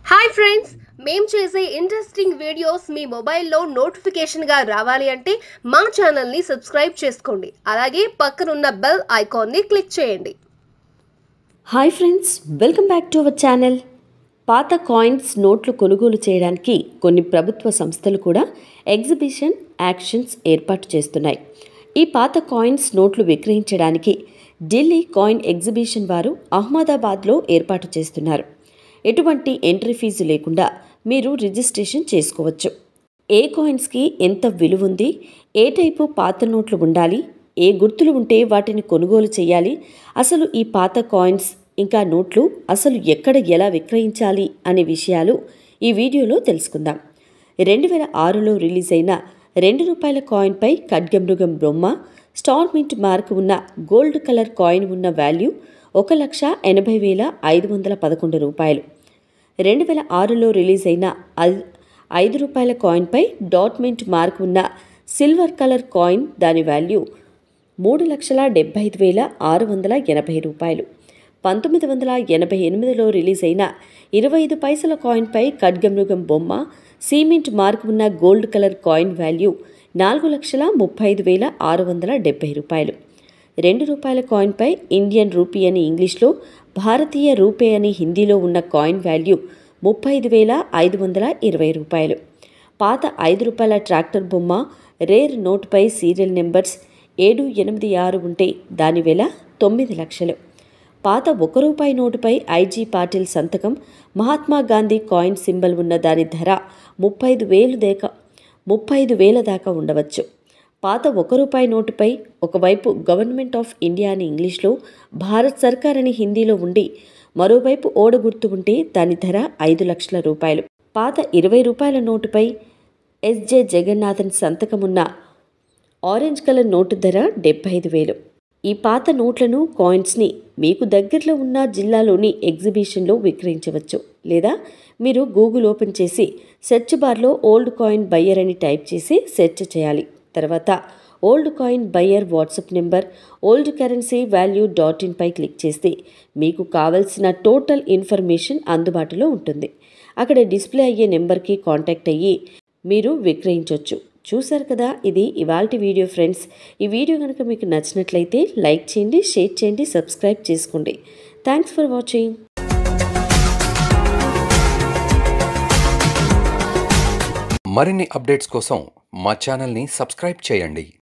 hi friends మేం చేసే interesting videos మీ మొబైల్లో నోటిఫికేషన్గా రావాలి అంటే మా ఛానల్ని సబ్స్క్రైబ్ చేసుకోండి అలాగే పక్కనున్న బెల్ ఐకాన్ని క్లిక్ చేయండి hi friends welcome back to our channel పాత కాయిన్స్ నోట్లు కొనుగోలు చేయడానికి కొన్ని ప్రభుత్వ సంస్థలు కూడా ఎగ్జిబిషన్ యాక్షన్స్ ఏర్పాటు చేస్తున్నాయి ఈ పాత కాయిన్స్ నోట్లు విక్రయించడానికి ఢిల్లీ కాయిన్ ఎగ్జిబిషన్ వారు అహ్మదాబాద్లో ఏర్పాటు చేస్తున్నారు ఎటువంటి ఎంట్రీ ఫీజు లేకుండా మీరు రిజిస్ట్రేషన్ చేసుకోవచ్చు ఏ కాయిన్స్కి ఎంత విలువ ఉంది ఏ టైపు పాత నోట్లు ఉండాలి ఏ గుర్తులు ఉంటే వాటిని కొనుగోలు చేయాలి అసలు ఈ పాత కాయిన్స్ ఇంకా నోట్లు అసలు ఎక్కడ ఎలా విక్రయించాలి అనే విషయాలు ఈ వీడియోలో తెలుసుకుందాం రెండు వేల ఆరులో రిలీజ్ అయిన రెండు రూపాయల కాయిన్పై ఖడ్గమృగం బొమ్మ స్టార్ మింట్ మార్క్ ఉన్న గోల్డ్ కలర్ కాయిన్ ఉన్న వాల్యూ ఒక లక్ష ఎనభై వేల ఐదు వందల పదకొండు రూపాయలు రెండు వేల ఆరులో రిలీజ్ అయిన ఐ- ఐదు రూపాయల కాయిన్పై డాట్ మింట్ మార్క్ ఉన్న సిల్వర్ కలర్ కాయిన్ దాని వాల్యూ మూడు లక్షల డెబ్బై ఐదు వేల ఆరు వందల ఎనభై రూపాయలు పంతొమ్మిది వందల ఎనభై ఎనిమిదిలో రిలీజ్ అయిన ఇరవై ఐదు పైసల కాయిన్పై ఖడ్గమృగం బొమ్మ సిమెంట్ మార్క్ ఉన్న గోల్డ్ కలర్ కాయిన్ వాల్యూ నాలుగు లక్షల ముప్పై ఐదు వేల ఆరు వందల డెబ్బై రూపాయలు రెండు రూపాయల కాయిన్పై ఇండియన్ రూపీ అని ఇంగ్లీష్లో భారతీయ రూపే అని హిందీలో ఉన్న కాయిన్ వాల్యూ ముప్పై ఐదు వేల ఐదు వందల ఇరవై రూపాయలు పాత ఐదు రూపాయల ట్రాక్టర్ బొమ్మ రేర్ నోట్పై సీరియల్ నెంబర్స్ ఏడు ఎనిమిది ఆరు ఉంటే దాని వెల తొమ్మిది లక్షలు పాత ఒక రూపాయి నోటుపై ఐజీ పాటిల్ సంతకం మహాత్మా గాంధీ కాయిన్ సింబల్ ఉన్న దాని ధర ముప్పై ఐదు వేలు దాకా ముప్పై ఐదు వేల దాకా ఉండవచ్చు పాత ఒక రూపాయి నోటుపై ఒకవైపు గవర్నమెంట్ ఆఫ్ ఇండియా అని ఇంగ్లీష్లో భారత్ సర్కార్ అని హిందీలో ఉండి మరోవైపు ఓడ గుర్తు ఉంటే దాని ధర ఐదు లక్షల రూపాయలు పాత ఇరవై రూపాయల నోటుపై ఎస్జే జగన్నాథన్ సంతకమున్న ఆరెంజ్ కలర్ నోటు ధర డెబ్బై ఐదు వేలు ఈ పాత నోట్లను కాయిన్స్ని మీకు దగ్గరలో ఉన్న జిల్లాలోని ఎగ్జిబిషన్లో విక్రయించవచ్చు లేదా మీరు గూగుల్ ఓపెన్ చేసి సెర్చ్ బార్లో ఓల్డ్ కాయిన్ బయ్యర్ అని టైప్ చేసి సెర్చ్ చేయాలి తర్వాత old coin buyer WhatsApp number old currency value dot ఇన్పై క్లిక్ చేస్తే మీకు కావలసిన టోటల్ ఇన్ఫర్మేషన్ అందుబాటులో ఉంటుంది అక్కడ డిస్ప్లే అయ్యే నెంబర్కి కాంటాక్ట్ అయ్యి మీరు విక్రయించవచ్చు చూశారు కదా ఇది ఇవాల్టి వీడియో ఫ్రెండ్స్ ఈ వీడియో కనుక మీకు నచ్చినట్లయితే లైక్ చేయండి షేర్ చేయండి సబ్స్క్రైబ్ చేసుకోండి థ్యాంక్స్ ఫర్ వాచింగ్ మరిన్ని అప్డేట్స్ కోసం మా ఛానల్ని సబ్స్క్రైబ్ చేయండి